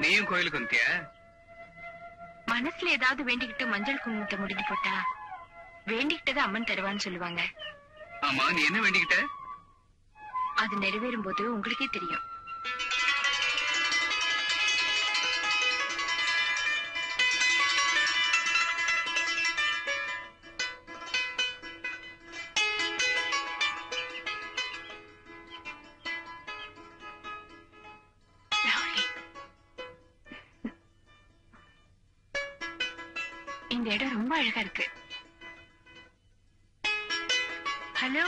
நீயும் கோயிலுக்கு வந்துட்டியா மனசுல ஏதாவது வேண்டிக்கிட்டு மஞ்சள் குங்குமத்தை முடிஞ்சு போட்டா வேண்டிக்கிட்டதை அம்மன் தருவான்னு சொல்லுவாங்க ஆமா நீ என்ன வேண்டிக்கிட்ட அது நிறைவேறும் போது உங்களுக்கே தெரியும் Lovely. இந்த இடம் ரொம்ப அழகா இருக்கு ஹலோ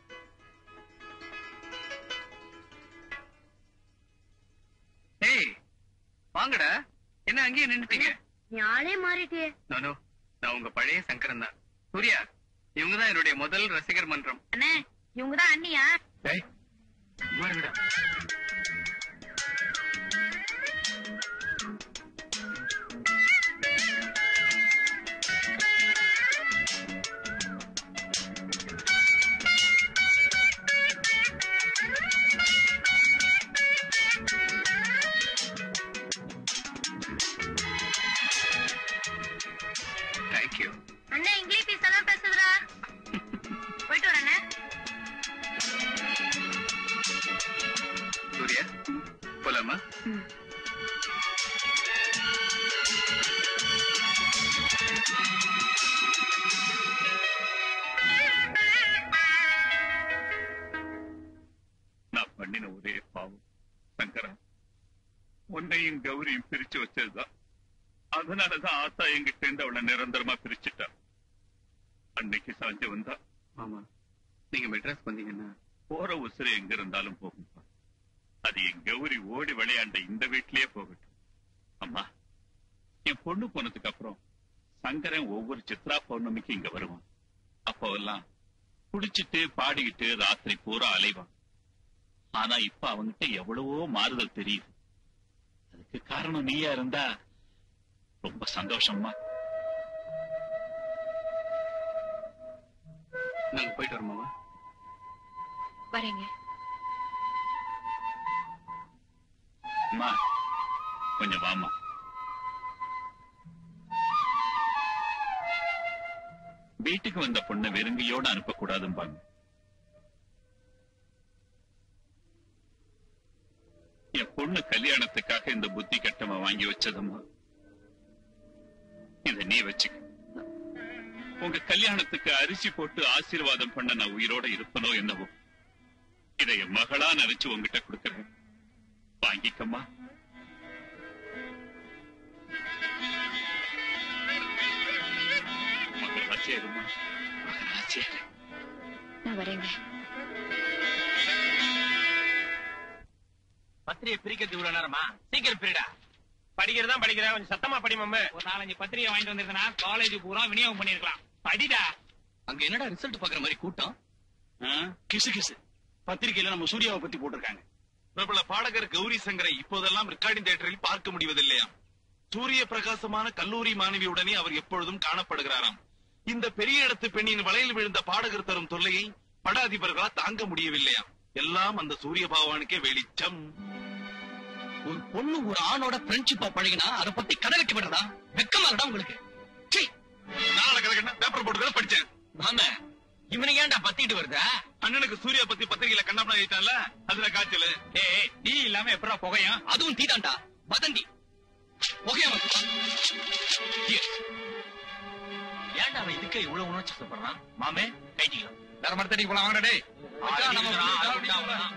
ஏய் வாங்கடா என்ன அங்கேயே நின்னுட்டீங்க நீ ஆளே மாறிட்டியே நானோ நான் உங்க பழைய சங்கரன் தான் சூர்யா இவங்க தான் என்னுடைய முதல் ரசிகர் மன்றம் அண்ணே இவங்கதான் அண்ணியா ஏய், சும்மா இருங்கடா. Thank you. அண்ணே இங்கிலீஷ் பீஸ் பேசுதுடா போயிட்டு வரேன் சூர்யா போலாமா ம். நான் பண்ணின ஒரே பாவம் சங்கரா உன்னையும் கௌரியும் பிரிச்சு வச்சதுதான் அதனாலதான் ஆத்தா எங்கிட்ட இருந்து அவளை நிரந்தரமா பிரிச்சுட்டா அன்னைக்கு சாஞ்சு வந்தா ஆமா நீங்க மெட்ராஸ் வந்தீங்கன்னா போற உசுறு எங்க இருந்தாலும் போகும்பா அது என் கௌரி ஓடி விளையாண்ட இந்த வீட்லயே போகட்டும் அம்மா என் பொண்ணு போனதுக்கு அப்புறம் சங்கரன் ஒவ்வொரு சித்ரா பௌர்ணமிக்கு இங்க வருவான் அப்போவெல்லாம் குடிச்சிட்டு பாடிக்கிட்டு ராத்திரி பூரா அலைவான் ஆனா இப்ப அவன்கிட்ட எவ்வளவோ மாறுதல் தெரியுது அதுக்கு காரணம் நீயா இருந்தா ரொம்ப சந்தோஷமா நாங்க போயிட்டு வரோமாவா வரேங்க அம்மா கொஞ்சம் வாமா வீட்டுக்கு வந்த பொண்ணை வெறுங்கையோட அனுப்பக்கூடாதும்பாங்க என் பொண்ணு கல்யாணத்துக்காக இந்த புத்தி கட்டம வாங்கி வச்சதம்மா இத நீ வச்சுக்க உங்க கல்யாணத்துக்கு அரிசி போட்டு ஆசீர்வாதம் பண்ண நான் உயிரோட இருப்பனோ என்னவோ இதை என் மகளா நினைச்சு உங்ககிட்ட கொடுக்கறேன் வாங்கிக்கம்மா மகளா சேருமா மகளா சேரு நான் வரேங்க பத்திரிகை பிரிக்கிறது இவ்வளவு நேரமா சீக்கிரம் பிரிடா படிக்கிறதா படிக்கிறா கொஞ்சம் சத்தமா படி மம்மு ஒரு நாலஞ்சு பத்திரிகை வாங்கிட்டு வந்திருந்தா காலேஜ் பூரா விநியோகம் பண்ணிருக்கலாம் படிடா அங்க என்னடா ரிசல்ட் பாக்குற மாதிரி கூட்டம் கிசு கிசு பத்திரிகையில நம்ம சூர்யாவை பத்தி போட்டிருக்காங்க பிரபல பாடகர் கௌரி சங்கரை இப்போதெல்லாம் ரெக்கார்டிங் தியேட்டரில் பார்க்க முடிவதில்லையா சூரிய பிரகாசமான கல்லூரி மாணவியுடனே அவர் எப்பொழுதும் காணப்படுகிறாராம் இந்த பெரிய இடத்து பெண்ணின் வலையில் விழுந்த பாடகர் தரும் தொல்லையை பட அதிபர்களால் தாங்க முடியவில்லையா எல்லாம் அந்த சூரிய பகவானுக்கே வெளிச்சம் ஒரு பொண்ணு ஒரு ஆணோட ஃப்ரெண்ட்ஷிப்பா பழகினா அதை பத்தி கதை கட்டி விடுறதா வெக்கமா இருக்கா உங்களுக்கு சீ, நாளை கலக்கண்ண பேப்பர் போட்டு படிச்சேன் மாம இவனுக்கு ஏன்டா பத்திட்டு வருதா அண்ணனுக்கு சூர்யா பத்தி பத்திரிகையில கண்ணாமணம் எழுதிட்டான்ல அதுல காய்ச்சல் ஏய் டீ இல்லாம எப்படா புகையும் அதுவும் தீதாண்டா வதந்தி புகையா ஏன்டா அவன் இதுக்கு இவ்வளவு உணர்ச்சி சொல்றான் மாமே கைட்டிக்கலாம் வேற மாதிரி தேடி போலாம் வாங்கடா டேய் மச்சான், நம்ம வீட்டுக்கு சாப்பிட்டு போலாம்.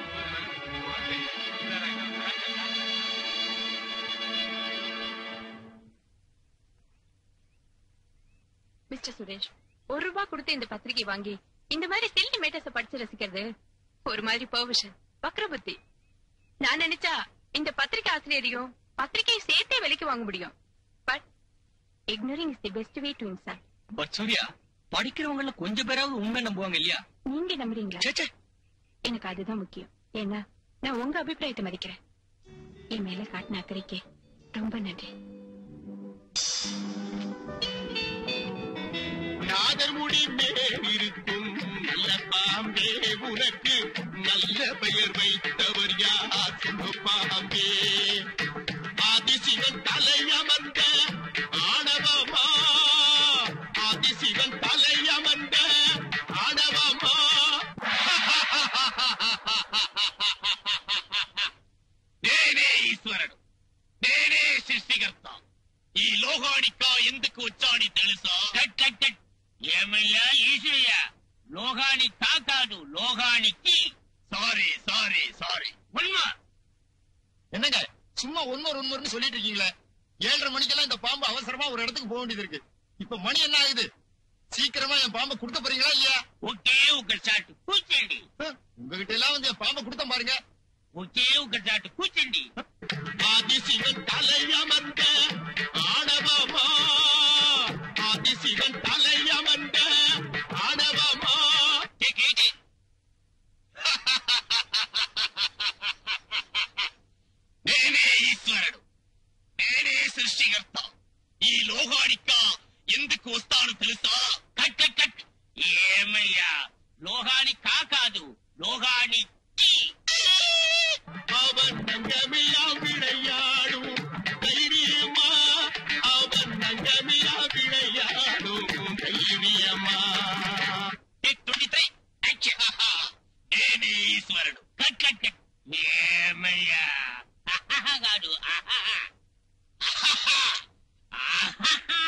மிஸ்டர் சுரேஷ் ஒரு ரூபாய் கொடுத்து இந்த பத்திரிகை வாங்கி இந்த மாதிரி சில்லி மேட்டர்ஸ் படிச்சு ரசிக்கிறது ஒரு மாதிரி பர்விஷன் வக்ர புத்தி நான் நினைச்சா இந்த பத்திரிகை ஆசிரியரையும் பத்திரிகையை சேர்த்தே விலைக்கு வாங்க முடியும் but ignoring is the best way to insult but Surya படிக்கிறவங்கள கொஞ்சம் பேராவது உண்மை நம்புவாங்க இல்லையா நீங்க நம்புறீங்களா சே, சே. எனக்கு அதுதான் முக்கியம் ஏன்னா நான் உங்க அபிப்பிராயத்தை மதிக்கிறேன் என் மேல காட்டின அக்கறைக்கு ரொம்ப நன்றி நாதர் முடி மேல் இருக்கும் நல்ல பாம்பே உனக்கு நல்ல பெயர் வைத்தவர் யார் சிம்ம பாம்பே சாரி சாரி சாரி உண்மை என்னங்க சும்மா ஒன்னொரு ஒன்னொருன்னு சொல்லிட்டு இருக்கீங்களே ஏழரை மணிக்கெல்லாம் இந்த பாம்பு அவசரமா ஒரு இடத்துக்கு போக வேண்டியது இருக்கு இப்ப மணி என்ன ஆகுது சீக்கிரமா என் பாம்பை கொடுக்க போறீங்களா இல்லையா ஒக்கே உங்க சாட்டு பூச்செண்டி ஹம், உங்ககிட்ட எல்லாம் வந்து என் பாம்பை கொடுத்த பாருங்க ஒக்கே உங்க சாட்டு பூச்செண்டி ஆதிசிவன் தலையமர்ந்த ஆணவமா ஆதிசிவன் தலையமர்ந்த ஆணவமா கேட்டு నేనే ఈశ్వరుడు నేనే సృష్టికర్త ఈ లోకానిక ఎందుకు వస్తాను తెలుసా కట్ కట్ కట్ ఏమయ్యా లోహాని కాకాదు లోహాని టీ. அவன் நங்கமியா விளையாடும் தைரியமா அவன் நங்கமியா விளையாடும் தைரியமா టేక్ 23 యాక్షన్ నేనే ఈశ్వరుడు కట్ కట్ కట్ ఏమయ్యా ఆహాహా కాదు ఆహాహా. ఆహాహా. ఆహాహా.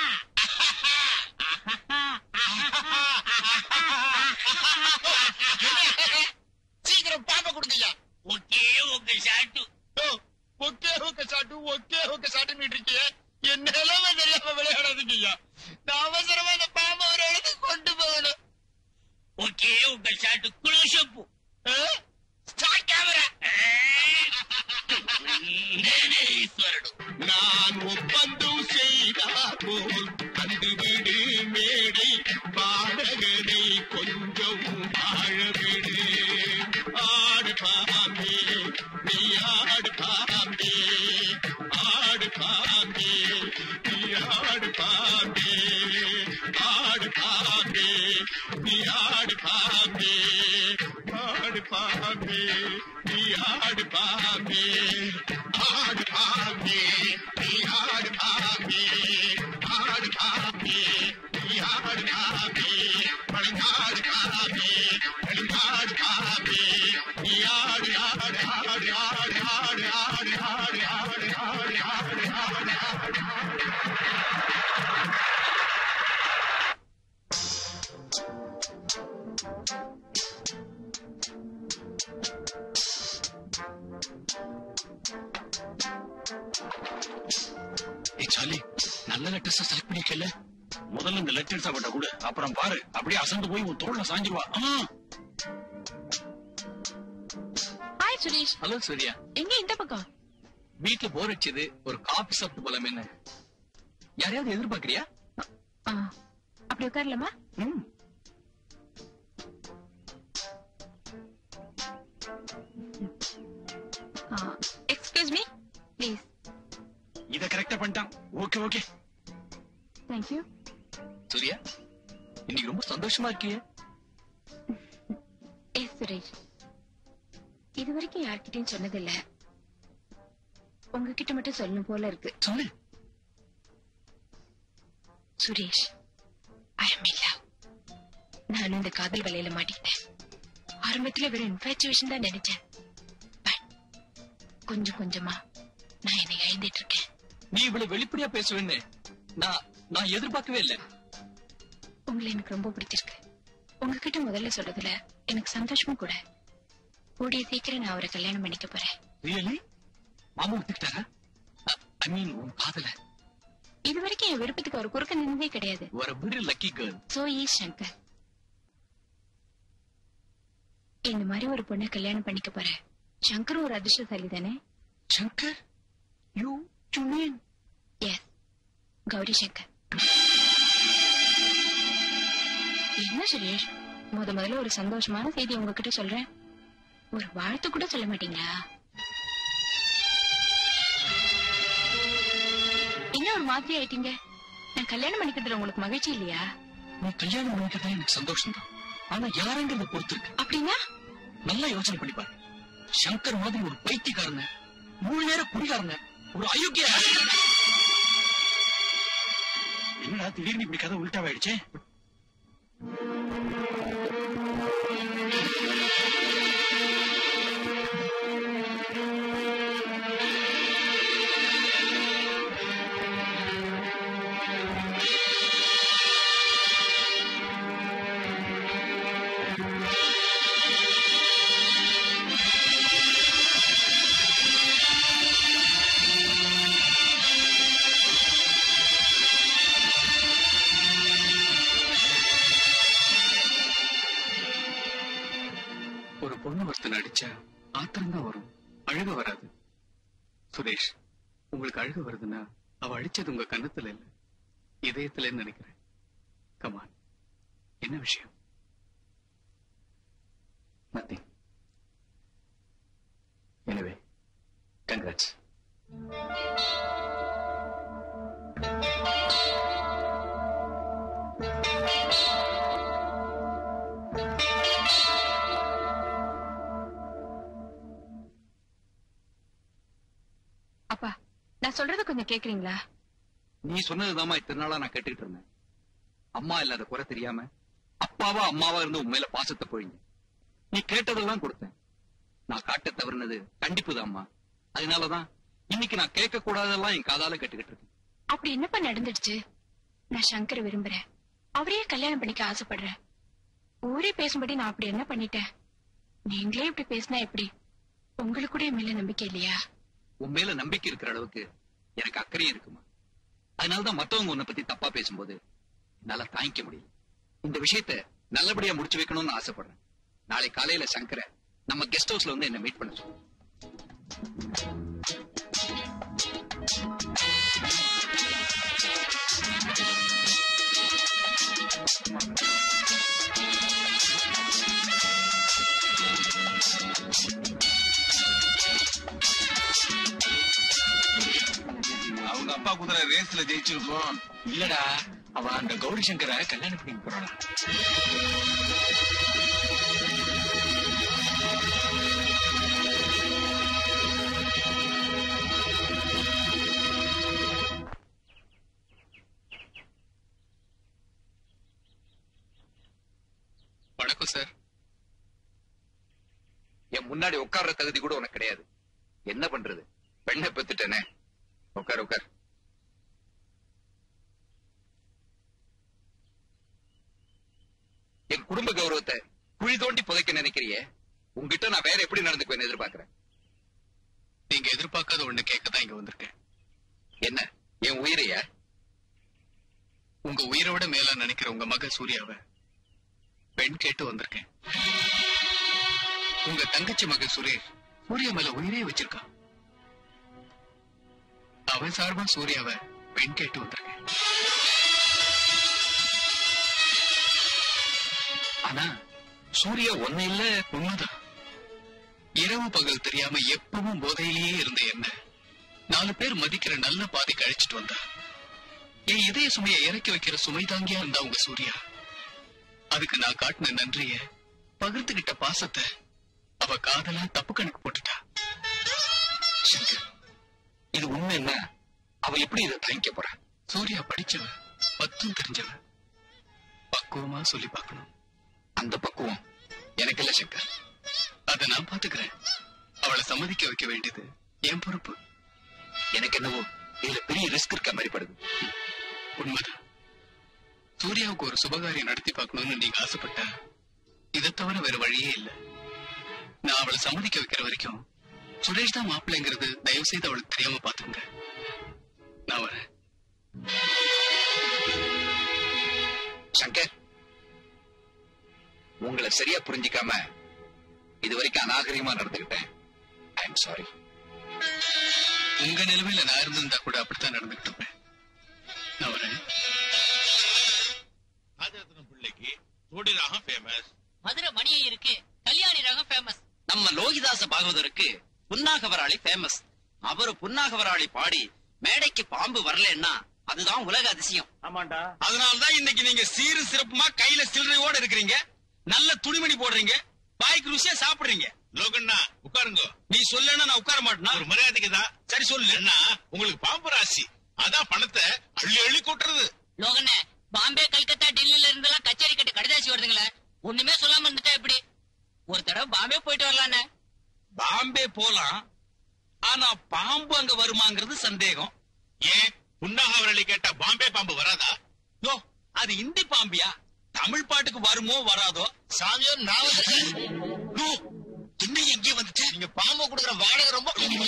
சீக்கிரம் பாம்பை கொடுங்கய்யா ఒకే ఒక షాటు ஓ, ஒக்கே ஹூக்க சாட்டு ஒக்கே ஹூக்க சாட்டுன்னு இருக்கீங்க என்ன நிலைமை தெரியாம விளையாடாதீங்கய்யா நான் அவசரமா இந்த பாம்பை ஒரு இடத்துக்கு கொண்டு போகணும் ఒకే ఒక షాటు క్లోషప్ ஆ? స్టార్ట్ కెమెరా నేనే ఈశ్వరుడు நான் ஒப்பந்தம் செய்தார் போல் கண்டுவிடு மேடை பாடகனை கொஞ்சம் வாழவிடு ஆடு பாம்பே நீ ஆடு பாம்பே ஆடு பாம்பே நீ ஆடு பாம்பே ஆடு பாம்பே நீ ஆடு பாம்பே ஆடு பாம்பே நீ ஆடு பாம்பே ஆடு பாம்பே நீ ஆடு பாம்பே ஆடு பாம்பே நீ ஆடு பாம்பே பழங்காடு பாம்பே பழங்காடு பாம்பே நீ ஆடு ஆடு ஆடு ஆடு ஆடு ஆடு ஆடு ஆடு ஆடு ஆடு ஆடு ஆடு ஏய் சார்லி நல்ல லெட்டர்ஸ் செலக்ட் பண்ணிருக்கல முதல்ல இந்த லெட்டர்ஸ் அவட்ட கூட அப்புறம் பாரு அப்படியே அசந்து போய் உன் தோல்ல சாஞ்சிருவா ஹாய் சுரேஷ் ஹலோ சூர்யா எங்க இந்த பக்கம் வீட்ல போர் அடிச்சது ஒரு காபி சாப்பிட்டு போலாமேன்னு யாரையாவது எதிர்பார்க்கறியா ஆ, அப்படி உட்காரலாமா ம் எக்ஸ்கியூஸ் மீ ப்ளீஸ் இத கரெக்டா பண்ணிட்டான் ஓகே ஓகே தேங்க்யூ சூர்யா இன்னைக்கு ரொம்ப சந்தோஷமா இருக்கியே எஸ் சுரேஷ் இது வரைக்கும் யார்கிட்டயும் சொன்னதில்ல உங்ககிட்ட மட்டும் சொல்லணும் போல இருக்கு சொல்லு சுரேஷ் ஐ அம் இன் லவ் நானும் இந்த காதல் வலையில மாட்டிக்கிட்டேன் ஆரம்பத்துல வெறும் இன்ஃபாச்சுவேஷன் தான் நினைச்சேன் பட் கொஞ்சம் கொஞ்சமா நான் என்னை இழந்துட்டு இருக்கேன் நீ இவ்வளவு வெளிப்படையா பேசுவேன்னு நான் நான் எதிர்பார்க்கவே இல்லை உங்களை எனக்கு ரொம்ப பிடிச்சிருக்கு உங்ககிட்ட முதல்ல சொல்றதுல எனக்கு சந்தோஷமும் கூட கூடிய சீக்கிரம் நான் அவரை கல்யாணம் பண்ணிக்க போறேன் ரியலி மாமா ஒத்துக்கிட்டாரா ஐ மீன் உன் காதல இது வரைக்கும் என் விருப்பத்துக்கு ஒரு குறுக்க நின்னதே கிடையாது ஒரு வெரி லக்கி கேர்ள் சோ ஈ சங்கர் இந்த மாதிரி ஒரு பொண்ணை கல்யாணம் பண்ணிக்க போறேன் சங்கர் ஒரு அதிர்ஷ்டசாலி தானே Shankar you you mean yes Gauri Shankar என்ன சுரேஷ் முத முதல்ல ஒரு சந்தோஷமான செய்தி உங்ககிட்ட சொல்றேன் ஒரு வாழ்த்து கூட சொல்ல மாட்டீங்களா என்ன ஒரு மாதிரி ஆயிட்டீங்க நான் கல்யாணம் பண்ணிக்கிறதுல உங்களுக்கு மகிழ்ச்சி இல்லையா நீ கல்யாணம் பண்ணிக்கிறதா எனக்கு சந்தோஷம் தான் ஆனா யாருங்கிறத பொறுத்து இருக்கு அப்படின்னா நல்லா யோசனை பண்ணி பாரு சங்கர் மாதிரி ஒரு பைத்தியக்காரங்க மூணு நேரம் குடிகாரங்க ஒரு அயோக்கிய என்னடா திடீர்னு இப்படி கதை உள்டாவாயிடுச்சே ஒருத்தன் அடிச்சா ஆத்திரம் தான் வரும் அழுக வராது சுரேஷ் உங்களுக்கு அழுக வருதுன்னா அவ அடிச்சது உங்க கன்னத்துல இல்ல இதயத்துலன்னு நினைக்கிறேன் கமான் என்ன விஷயம் நத்திங் எனவே கங்க்ராட்ஸ் அப்பா நான் சொல்றத கொஞ்சம் கேக்குறீங்களா நீ சொன்னதுதாம்மா இத்தனை நாளா நான் கேட்டுக்கிட்டு இருந்தேன் அம்மா இல்லாத குறை தெரியாம அப்பாவா அம்மாவா இருந்து உன் மேல பாசத்தை பொழிங்க நீ கேட்டதெல்லாம் கொடுத்தேன் நான் காட்ட தவறுனது கண்டிப்புதாம்மா அதனாலதான் இன்னைக்கு நான் கேட்க கூடாதெல்லாம் என் காதால கேட்டுக்கிட்டு இருக்கேன் அப்படி என்னப்பா நடந்துடுச்சு நான் சங்கரை விரும்புறேன் அவரையே கல்யாணம் பண்ணிக்க ஆசைப்படுறேன் ஊரே பேசும்படி நான் அப்படி என்ன பண்ணிட்டேன் நீங்களே இப்படி பேசினா எப்படி உங்களுக்கு கூட என் மேல நம்பிக்கை இல்லையா உன் மேல நம்பிக்கை இருக்கிற அளவுக்கு எனக்கு அக்கறையும் இருக்குமா அதனாலதான் மத்தவங்க உன்னை பத்தி தப்பா பேசும்போது என்னால தாங்கிக்க முடியல இந்த விஷயத்த நல்லபடியா முடிச்சு வைக்கணும்னு ஆசைப்படுறேன் நாளை காலையில சங்கரை நம்ம கெஸ்ட் ஹவுஸ்ல வந்து என்ன மீட் பண்ண சொல்லு அவங்க அப்பா குதிரை ரேஸ்ல ஜெயிச்சிருக்கோம் இல்லடா அவ அந்த கௌரி சங்கரை கல்யாணம் பண்ணிக்க போறாளா வணக்கம் சார் என் முன்னாடி உட்கார்ற தகுதி கூட உனக்கு கிடையாது என்ன பண்றது பெண்ணை பெத்துட்டேனே உட்கார் உட்கார் என் குடும்ப கௌரவத்தை குழி தோண்டி புதைக்க நினைக்கிறியே உன்கிட்ட நான் வேற எப்படி நடந்துக்குவேன்னு எதிர்பார்க்கிறேன் நீங்க எதிர்பார்க்காத ஒண்ணு கேட்கதான் இங்க வந்திருக்கேன் என்ன என் உயிரையா உங்க உயிரோட மேல நினைக்கிற உங்க மக சூர்யாவ பெண் கேட்டு வந்திருக்கேன் உங்க தங்கச்சி மக சுரேஷ் சூர்யா மேல உயிரே வச்சிருக்கா அவன் சார்பா சூர்யாவ பெண் கேட்டு வந்திருக்கேன் ஆனா சூர்யா ஒண்ணு இல்ல உண்மைதான் இரவு பகல் தெரியாம எப்பவும் போதையிலேயே இருந்த என்ன நாலு பேர் மதிக்கிற நல்ல பாதைக்கு அழைச்சிட்டு வந்தா என் இதய சுமையை இறக்கி வைக்கிற சுமை தாங்கியா இருந்தா உங்க சூர்யா அதுக்கு நான் காட்டின நன்றிய பகிர்ந்துகிட்ட பாசத்தை அவ காதலா தப்பு கணக்கு போட்டுட்டா சங்கர், இது உண்மை என்ன அவ எப்படி இதை தாங்கிக்க போறா சூர்யா படிச்சவ பத்தும் தெரிஞ்சவ பக்குவமா சொல்லி பார்க்கணும் அந்த பக்குவம் எனக்கு இல்ல சங்கர் அதை நான் பாத்துக்கிறேன் அவளை சம்மதிக்க வைக்க வேண்டியது என் பொறுப்பு எனக்கு என்னவோ இதுல பெரிய ரிஸ்க் இருக்க மாதிரி படுது உண்மைதான் சூர்யாவுக்கு ஒரு சுபகாரியம் நடத்தி பார்க்கணும்னு நீங்க ஆசைப்பட்டா இதை தவிர வேற வழியே இல்ல நான் அவளை சம்மதிக்க வைக்கிற வரைக்கும் சுரேஷ் தான் மாப்பிள்ளைங்கிறது தயவு செய்து அவளுக்கு தெரியாம பாத்துங்க நான் வரேன் சங்கர் உங்களை சரியா புரிஞ்சிக்காம இது வரைக்கும் அநாகரிகமா நடந்துகிட்டேன் ஐ எம் சாரி உங்க நிலைமையில நான் இருந்திருந்தா கூட அப்படித்தான் நடந்துகிட்டு இருப்பேன் நான் வரேன் ராஜரத்னம் பிள்ளைக்கு ஜோடி ராகம் ஃபேமஸ் மதுரை மணியை இருக்கு கல்யாணி ரகம் ஃபேமஸ் நம்ம லோகிதாச பாகவதருக்கு புன்னாகவராளி ஃபேமஸ் அவரு புன்னாகவராளி பாடி மேடைக்கு பாம்பு வரலன்னா அதுதான் உலக அதிசயம் ஆமாண்டா அதனாலதான் இன்னைக்கு நீங்க சீரு சிறப்புமா கையில சில்லறையோட இருக்கிறீங்க நல்ல துணிமணி போடுறீங்க பாய்க்கு ருசியா சாப்பிடுறீங்க லோகண்ணா உட்காருங்க நீ சொல்லனா நான் உட்கார மாட்டேனா ஒரு மரியாதைக்கு தான் சரி சொல்லுன்னா உங்களுக்கு பாம்பு ராசி அதான் பணத்தை அள்ளி அள்ளி கொட்டுறது லோகண்ணே பாம்பே கல்கத்தா டெல்லியில இருந்தெல்லாம் கச்சேரி கட்டு கடிதாசி வருதுங்களே ஒண்ணுமே சொல்லாம இருந்துட்டா எப்படி ஒரு தடவை பாம்பே போயிட்டு வரலாண்ணே பாம்பே போலாம் ஆனா பாம்பு அங்க வருமாங்கிறது சந்தேகம் ஏன் புன்னாகவரளி கேட்டா பாம்பே பாம்பு வராதா யோ அது இந்தி பாம்பியா தமிழ் பாட்டுக்கு வருமோ வராதோ சாமியோ நான் வந்துட்டேன். யோ, என்ன எங்கே வந்துச்சு நீங்க பாம்பு கொடுக்குற வாடகை ரொம்ப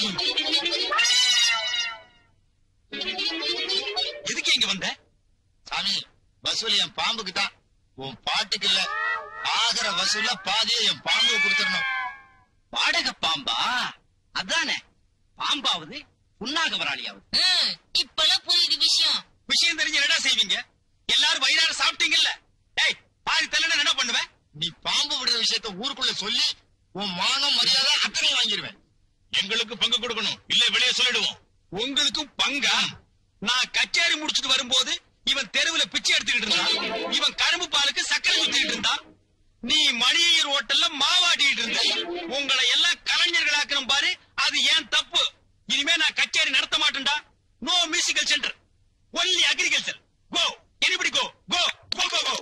எதுக்கு இங்க வந்த சாமி வசூல் என் பாம்புக்கு தான் உன் பாட்டுக்கு இல்ல ஆகிற வசூல்ல பாதியை என் பாம்புக்கு கொடுத்துடணும் பாடக பாம்பா அதானே பாம்பாவது புன்னாகவராளியாவது இப்பெல்லாம் புரியுது விஷயம் விஷயம் தெரிஞ்சு என்ன செய்வீங்க எல்லாரும் வயிறார சாப்பிட்டீங்கல்ல டேய் பாதி தள்ளன என்ன பண்ணுவேன் நீ பாம்பு விடுற விஷயத்த ஊருக்குள்ள சொல்லி உன் மானம் மரியாதை அத்தனை வாங்கிடுவேன் எங்களுக்கு பங்கு கொடுக்கணும் இல்ல வெளியே சொல்லிடுவோம் உங்களுக்கும் பங்கா நான் கச்சேரி முடிச்சிட்டு வரும்போது இவன் தெருவுல பிச்சை எடுத்துக்கிட்டு இருந்தான் இவன் கரும்பு பாலுக்கு சக்கரை ஊத்திக்கிட்டு இருந்தான் நீ மணியர் ஹோட்டல்ல மாவாட்டிட்டு இருந்த உங்களை எல்லாம் கலைஞர்களாக்கணும் பாரு அது ஏன் தப்பு இனிமே நான் கச்சேரி நடத்த மாட்டேன்டா no musical centre only agriculture go anybody go go go go go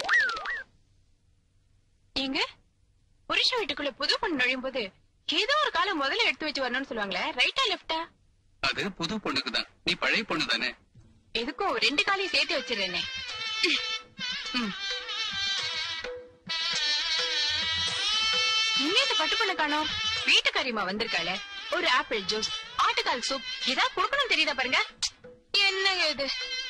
ஏங்க புருஷன் வீட்டுக்குள்ள புது பொண்ணு நுழையும் போது ஏதோ ஒரு காலம் முதல்ல எடுத்து வச்சு வரணும்னு சொல்லுவாங்களே ரைட்டா லெஃப்டா அது புது பொண்ணுக்கு தான் நீ பழைய பொண்ணு தானே எதுக்கும் ரெண்டு காலையும் சேர்த்து வச்சிருந்தேனே இன்னும் இந்த பட்டு பண்ண காணோம் வீட்டுக்காரியமா வந்திருக்காளே ஒரு ஆப்பிள் ஜூஸ் ஆட்டுக்கால் சூப் ஏதாவது கொடுக்கணும் தெரியுதா பாருங்க என்னங்க இது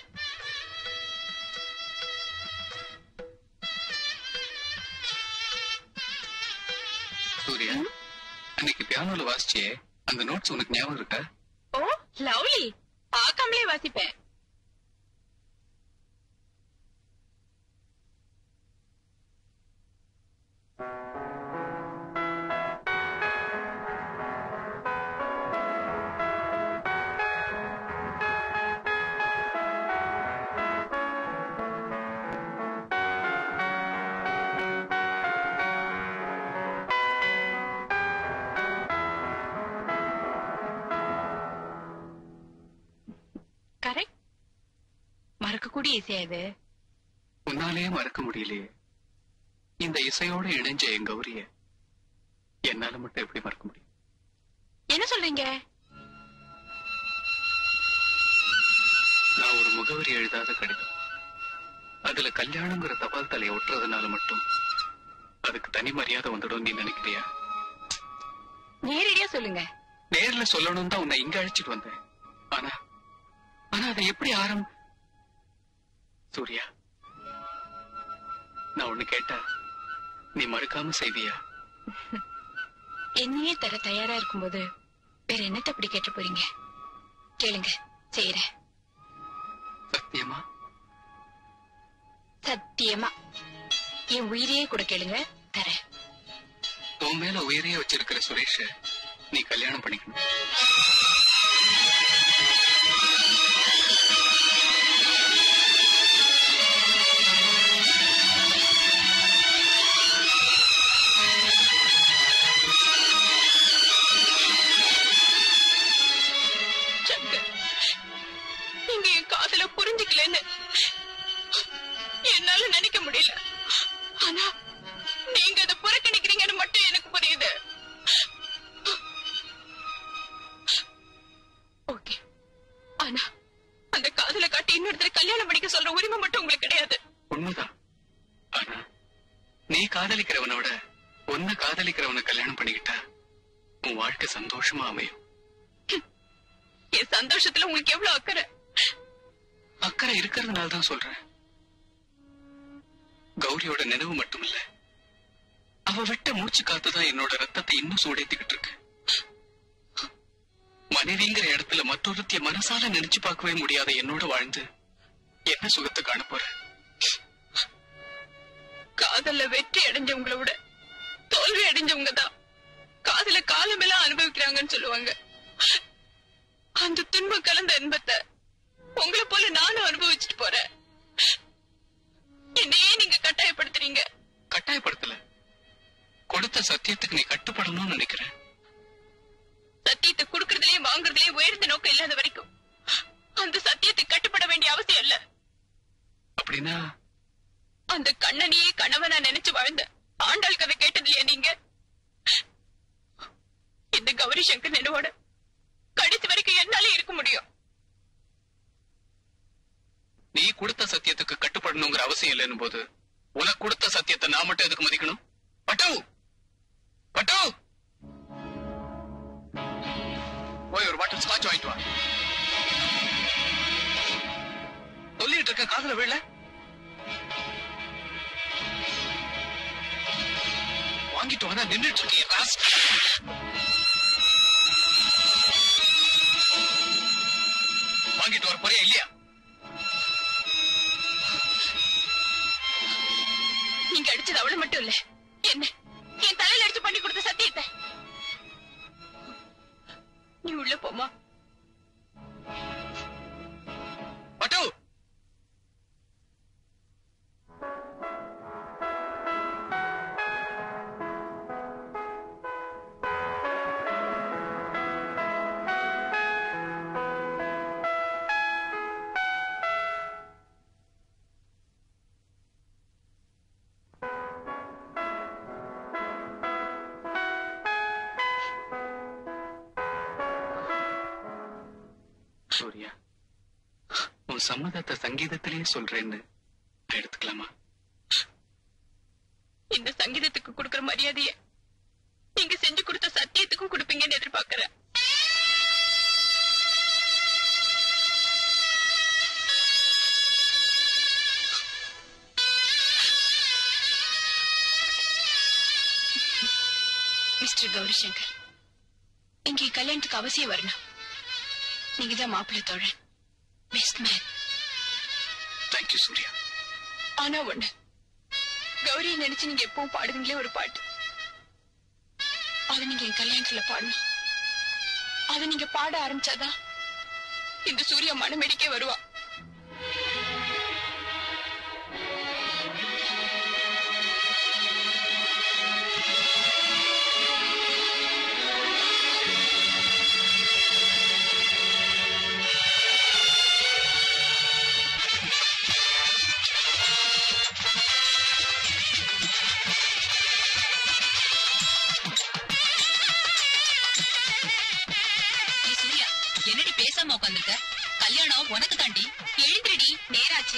சூர்யா அன்னைக்கு பியானோல வாசிச்சியே அந்த நோட்ஸ் உனக்கு ஞாபகம் இருக்கா ஓ லவ்லி பார்க்காமலே வாசிப்பேன் கரெக்ட் மறக்கக்கூடிய இசையா இது உன்னாலேயே மறக்க முடியலையே இந்த இசையோட இணைஞ்ச என் கௌரிய என்னால மட்டும் எப்படி மறக்க முடியும் என்ன சொல்றீங்க நான் ஒரு முகவரி எழுதாத கடிதம் அதுல கல்யாணங்கிற தபால் தலையை ஒட்டுறதுனால மட்டும் அதுக்கு தனி மரியாதை வந்துடும் நீ நினைக்கிறியா நேரடியா சொல்லுங்க நேர்ல சொல்லணும் தான் உன்னை இங்க அழைச்சிட்டு வந்தேன் ஆனா ஆனா அதை எப்படி ஆரம் சூர்யா நான் ஒண்ணு கேட்டா நீ மறுக்காம செய்வியா என்னையே தர தயாரா இருக்கும்போது வேற என்னத்த அப்படி கேட்டு போறீங்க கேளுங்க செய்யறேன் சத்தியமா சத்தியமா என் உயிரையே கூட கேளுங்க தரேன் உன் மேல உயிரையே வச்சிருக்கிற சுரேஷ நீ கல்யாணம் பண்ணிக்கணும் சங்கர் நீங்க என் காதல புரிஞ்சுக்கலன்னு என்னால நினைக்க முடியல ஆனா நீங்க அதை புறக்கணிக்கிறீங்கன்னு மட்டும் எனக்கு புரியுது ஓகே ஆனா அந்த காதல காட்டி இன்னொருத்தர் கல்யாணம் பண்ணிக்க சொல்ற உரிமை மட்டும் உங்களுக்கு கிடையாது உண்மைதான் ஆனா நீ காதலிக்கிறவனை விட உன்னை காதலிக்கிறவனை கல்யாணம் பண்ணிக்கிட்டா உன் வாழ்க்கை சந்தோஷமா அமையும் என் சந்தோஷத்துல உங்களுக்கு எவ்வளவு அக்கறை அக்கறை இருக்கிறதுனால தான் சொல்றேன் கௌரியோட நினைவு மட்டும் இல்ல அவ விட்ட மூச்சு காத்துதான் என்னோட ரத்தத்தை இன்னும் சூடேத்திக்கிட்டு இருக்கு மனைவிங்கிற இடத்துல மற்றொருத்திய மனசால நினைச்சு பார்க்கவே முடியாத என்னோட வாழ்ந்து என்ன சுகத்தை காண போற காதல்ல வெற்றி அடைஞ்சவங்கள விட தோல்வி அடைஞ்சவங்க தான் காதல காலமெல்லாம் அனுபவிக்கிறாங்கன்னு சொல்லுவாங்க அந்த துன்பம் கலந்த இன்பத்தை உங்களை போல நானும் அனுபவிச்சுட்டு போறேன் என்னையே நீங்க கட்டாயப்படுத்துறீங்க கட்டாயப்படுத்தல கொடுத்த சத்தியத்துக்கு நீ கட்டுப்படணும்னு நினைக்கிறேன் சத்தியத்தை குடுக்கறதுலயும் வாங்குறதுலயும் உயர்ந்த நோக்கம் இல்லாத வரைக்கும் அந்த சத்தியத்தை கட்டுப்பட வேண்டிய அவசியம் இல்ல அப்படின்னா அந்த கண்ணனையே கணவனா நினைச்சு வாழ்ந்த ஆண்டாள் கதை கேட்டது இல்லையா நீங்க இந்த கௌரி சங்கர் நினைவோட கடைசி வரைக்கும் என்னால இருக்க முடியும் நீ கொடுத்த சத்தியத்துக்கு கட்டுப்படணுங்கிற அவசியம் இல்லைன்னு போது உனக்கு கொடுத்த சத்தியத்தை நான் மட்டும் எதுக்கு மதிக்கணும் பட்டு பட்டு போய் ஒரு பாட்டில் ஸ்காட்ச் வாங்கிட்டு வா சொல்லிட்டு இருக்க காதுல விழ வாங்கிட்டு வா நின்றுட்டு இருக்கீங்க உள்ள போமா பட்டு சூர்யா உன் சம்மதத்தை சங்கீதத்திலேயே சொல்றேன்னு நான் எடுத்துக்கலாமா இந்த சங்கீதத்துக்கு கொடுக்கிற மரியாதைய நீங்க செஞ்சு கொடுத்த சத்தியத்துக்கும் கொடுப்பீங்கன்னு எதிர்பார்க்கிறேன் மிஸ்டர் கௌரி சங்கர் இங்க கல்யாணத்துக்கு அவசியம் வரணும் நீங்க தான் மாப்பிள்ளை தோழன் பெஸ்ட் மேன் தேங்க்யூ சூர்யா ஆனா ஒண்ணு கௌரியை நினைச்சு நீங்க எப்பவும் பாடுவீங்களே ஒரு பாட்டு அது நீங்க என் கல்யாணத்துல பாடணும் அது நீங்க பாட ஆரம்பிச்சாதான் இந்த சூர்யா மனமெடிக்கே வருவா ஏய் சூர்யா என்னடி பேசாம உட்காந்துருக்க கல்யாணம் உனக்கு தாண்டி எழுந்திரடி நேராச்சு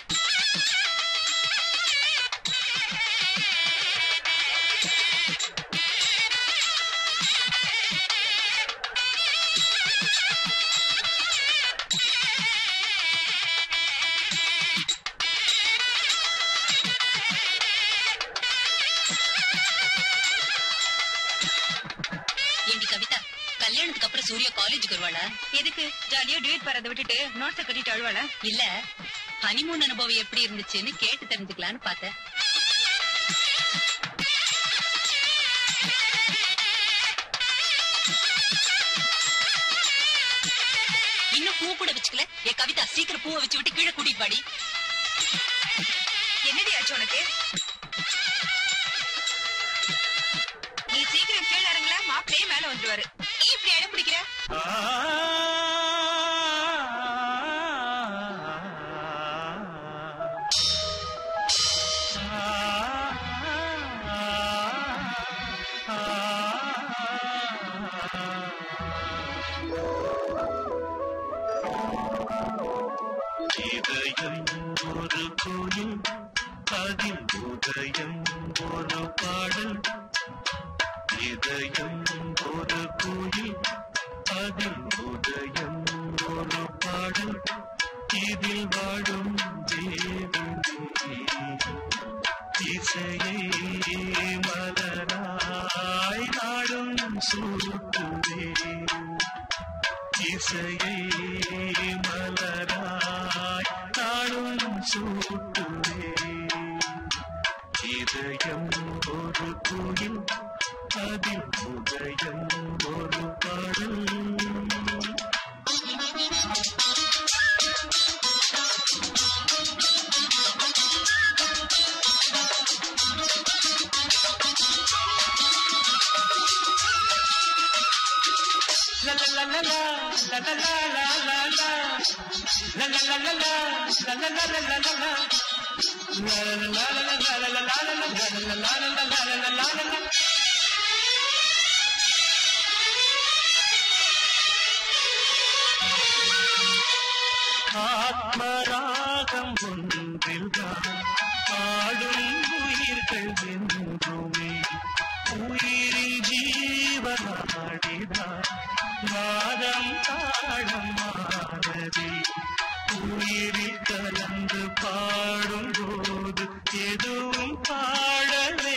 ஏண்டி கவிதா கல்யாணத்துக்கு அப்புறம் சூர்யா காலேஜுக்கு வருவாளா எதுக்கு ஜாலியா டியூட் பாடுறத விட்டுட்டு நோட்ஸ கட்டிட்டு அழுவாளா இல்ல ஹனிமூன் அனுபவம் எப்படி இருந்துச்சுன்னு கேட்டு தெரிஞ்சுக்கலான்னு பார்த்தேன் இன்னும் பூ கூட வச்சுக்கல என் கவிதா சீக்கிரம் பூவை வச்சு விட்டு கீழே கூட்டிட்டு பாடி என்னடி ஆச்சு உனக்கு நீ சீக்கிரம் கீழே இறங்கல மாப்பிளையே மேல வந்துருவாரு நீ இப்படி இடம் பிடிக்கிற இதயம் ஒரு கோயில் அதில் உதயம் ஒரு பாடல் இதயம் ஒரு கோயில் அதில் உதயம் ஒரு பாடல் இதில் வாழும் தேவனே இசையை மலராய் நாடும் சூட்டுவே இசையை மலராய் நாடும் சூட்டுவே இதயம் ஒரு கோயில் அதில் உதயம் ஒரு பாடல் ஆத்மராகம் ஒன்றில்தான் ஆடும் உயிர்கள் என்றுமே உயிரின் ஜீவனாடிதான் நாதம் தாழம் மாறதே உயிரில் கலந்து பாடும் போது எதுவும் பாடலே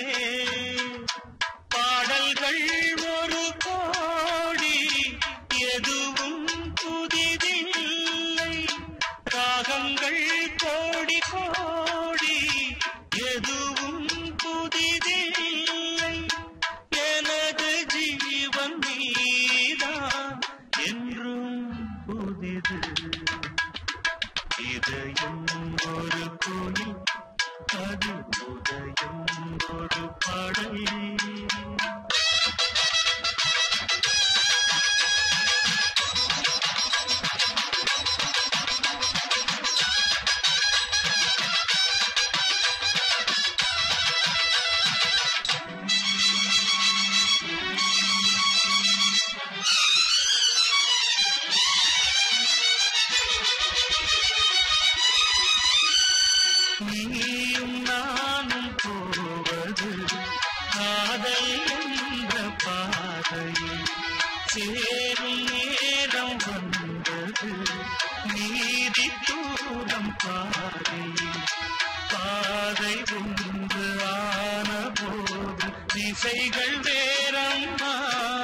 பாடல்கள் ஒரு கோடி எதுவும் புதிதில்லை ராகங்கள் கோடி கோடி எதுவும் புதிதில்லை எனது ஜீவன் நீதான் சேரும் நேரம் வந்தது நீதி தூரம் பாதையில் பாதை ஒன்று ஆன போது திசைகள் வேறம்மா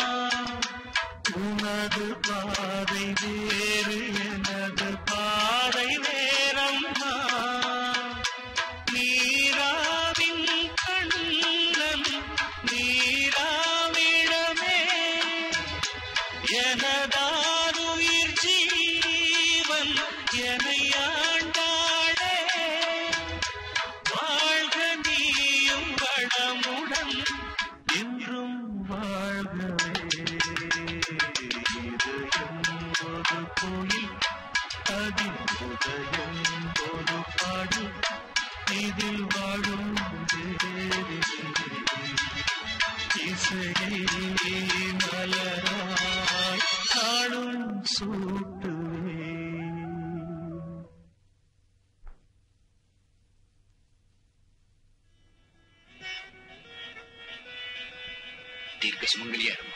உனது பாதை வேறு எனது பாதை வேறம்மா நீராவின் கண்ணன் நீராவிடமே எனதாருயிர் ஜீவன் என்னை ஆண்டாளே வாழ்க நீயும் வளமுடன் என்றும் வாழ்கவே இது என்பது கோயில் அதில் உதயம் ஒரு பாடு இதில் வாழும் தேவி இசையை மலராய் காணும் சூட்டுவே தீர்க்க சுமங்கலியா இருமா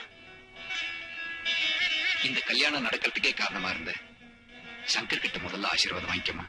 இந்த கல்யாணம் நடக்கிறதுக்கே காரணமா இருந்த சங்கர் கிட்ட முதல்ல ஆசீர்வாதம் வாங்கிக்கமா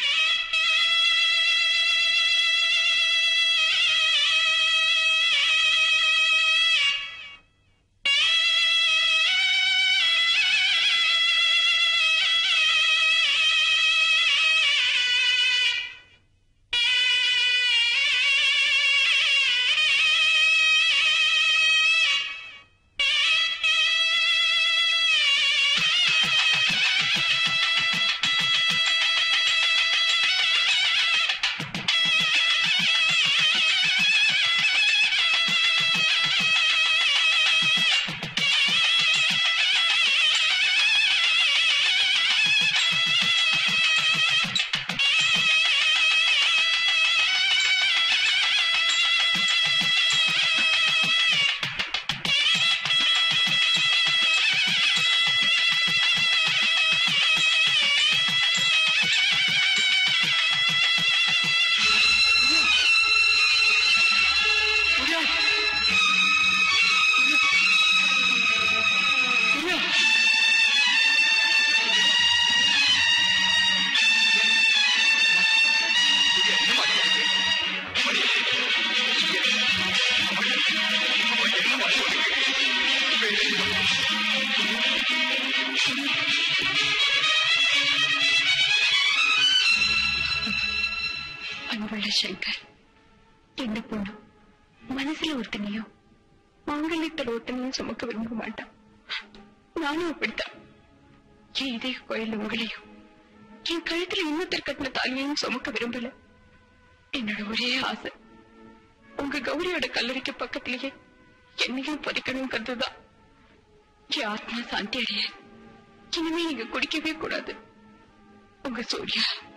அன்புள்ள சங்கர் எந்த பொண்ணு மனசுல ஒருத்தனையும் மாங்கல்யத்தில் ஒருத்தனையும் சுமக்க விரும்ப மாட்டான் நானும் அப்படித்தான் என் இதய கோயில் உங்களையும் என் கழுத்துல இன்னொருத்தர் கட்டின தாலியையும் சுமக்க விரும்பல என்னோட ஒரே ஆசை உங்க கௌரியோட கல்லறைக்கு பக்கத்திலேயே என்னையும் பதிக்கணுங்கிறதுதான் என் ஆத்மா சாந்தி அடைய இனிமே நீங்க குடிக்கவே கூடாது உங்க சூர்யா